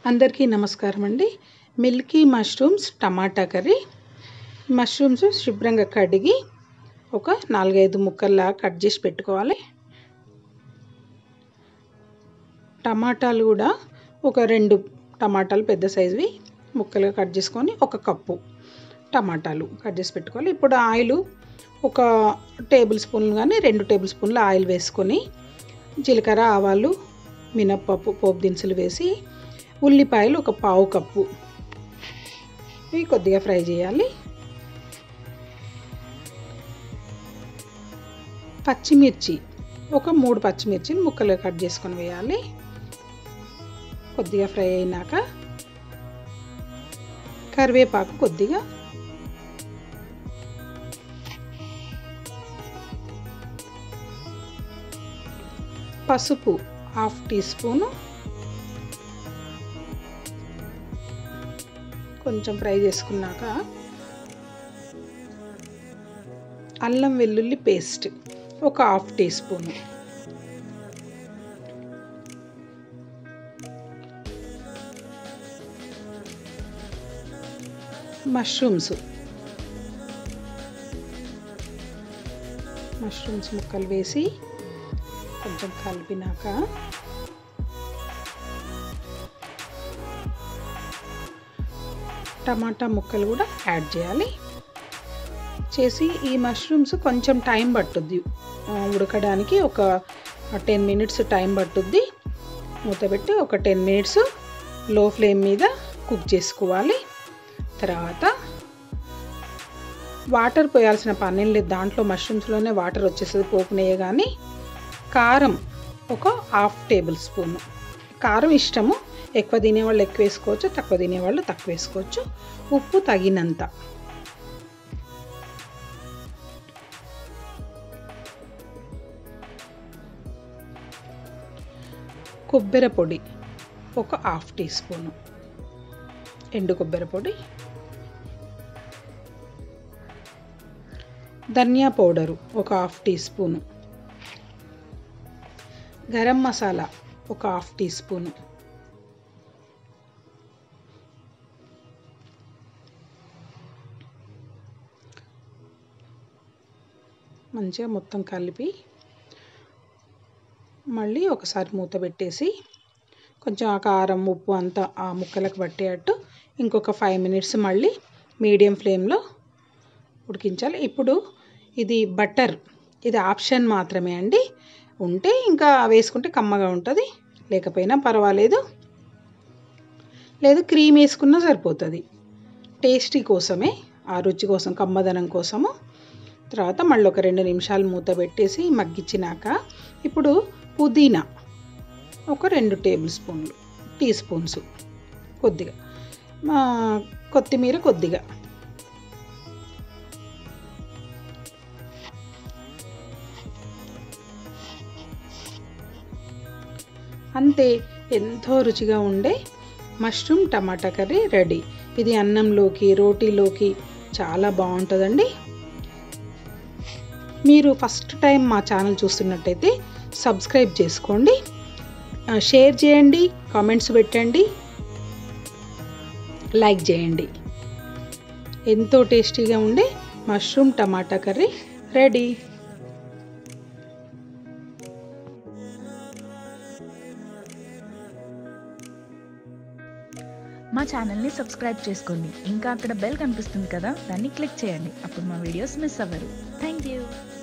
అందరికీ నమస్కారం అండి milky mushrooms tomato curry mushrooms శుభ్రంగా కడిగి ఒక నాలుగైదు ముక్కల్లా కట్ చేసి పెట్టుకోవాలి టమాటాలు కూడా ఒక రెండు టమాటాలు పెద్ద సైజువి ముక్కలుగా కట్ చేసుకొని ఒక కప్పు టమాటాలు కట్ చేసి పెట్టుకోవాలి ఇప్పుడు ఆయిల్ ఒక టేబుల్ స్పూన్లు కానీ రెండు టేబుల్ స్పూన్ల ఆయిల్ వేసుకొని జీలకర్ర ఆవాలు మినప్పప్పు పోపు దినుసులు వేసి ఉల్లిపాయలు ఒక పావు కప్పు ఇవి కొద్దిగా ఫ్రై చేయాలి పచ్చిమిర్చి ఒక మూడు పచ్చిమిర్చిని ముక్కలుగా కట్ చేసుకొని వేయాలి కొద్దిగా ఫ్రై అయినాక కరివేపాకు కొద్దిగా పసుపు హాఫ్ టీ స్పూను కొంచెం ఫ్రై చేసుకున్నాక అల్లం వెల్లుల్లి పేస్ట్ ఒక half teaspoon mushrooms mushrooms ముక్కలు వేసి కొంచెం కలిపినాక టమాటా ముక్కలు కూడా యాడ్ చేయాలి చేసి ఈ మష్రూమ్స్ కొంచెం టైం పట్టుద్ది ఉడకడానికి ఒక టెన్ మినిట్స్ టైం పట్టుద్ది మూత పెట్టి ఒక టెన్ మినిట్స్ లో ఫ్లేమ్ మీద కుక్ చేసుకోవాలి తర్వాత వాటర్ పోయాల్సిన పని లేదు దాంట్లో మష్రూమ్స్లోనే వాటర్ వచ్చేస్తుంది పోపునేయ కానీ కారం ఒక హాఫ్ టేబుల్ స్పూన్ కారం ఇష్టము ఎక్కువ తినేవాళ్ళు ఎక్కువ వేసుకోవచ్చు తక్కువ తినేవాళ్ళు తక్కువ వేసుకోవచ్చు ఉప్పు తగినంత కొబ్బరి పొడి ఒక హాఫ్ టీ స్పూను ఎండు కొబ్బరి పొడి ధనియా పౌడరు ఒక half teaspoon garam masala ఒక హాఫ్ టీ స్పూను మంచిగా మొత్తం కలిపి మళ్ళీ ఒకసారి మూత పెట్టేసి కొంచెం ఆ కారం ఉప్పు అంతా ఆ ముక్కలకు పట్టేటట్టు ఇంకొక ఫైవ్ మినిట్స్ మళ్ళీ మీడియం ఫ్లేమ్లో ఉడికించాలి ఇప్పుడు ఇది బటర్ ఇది ఆప్షన్ మాత్రమే అండి ఉంటే ఇంకా వేసుకుంటే కమ్మగా ఉంటుంది లేకపోయినా పర్వాలేదు లేదు క్రీమ్ వేసుకున్నా సరిపోతుంది టేస్టీ కోసమే ఆ రుచి కోసం కమ్మదనం కోసము తర్వాత మళ్ళీ ఒక రెండు నిమిషాలు మూత పెట్టేసి మగ్గించినాక ఇప్పుడు పుదీనా ఒక రెండు టేబుల్ స్పూన్లు టీ స్పూన్స్ కొద్దిగా కొత్తిమీర కొద్దిగా అంతే ఎంతో రుచిగా ఉండే మష్రూమ్ టమాటా కర్రీ రెడీ ఇది అన్నంలోకి రోటీలోకి చాలా బాగుంటుందండి మీరు ఫస్ట్ టైం మా ఛానల్ చూస్తున్నట్టయితే సబ్స్క్రైబ్ చేసుకోండి షేర్ చేయండి కామెంట్స్ పెట్టండి లైక్ చేయండి ఎంతో టేస్టీగా ఉండే మష్రూమ్ టమాటా కర్రీ రెడీ మా ఛానల్ని సబ్స్క్రైబ్ చేసుకోండి ఇంకా అక్కడ బెల్ కనిపిస్తుంది కదా దాన్ని క్లిక్ చేయండి అప్పుడు మా వీడియోస్ మిస్ అవ్వరు థ్యాంక్ యూ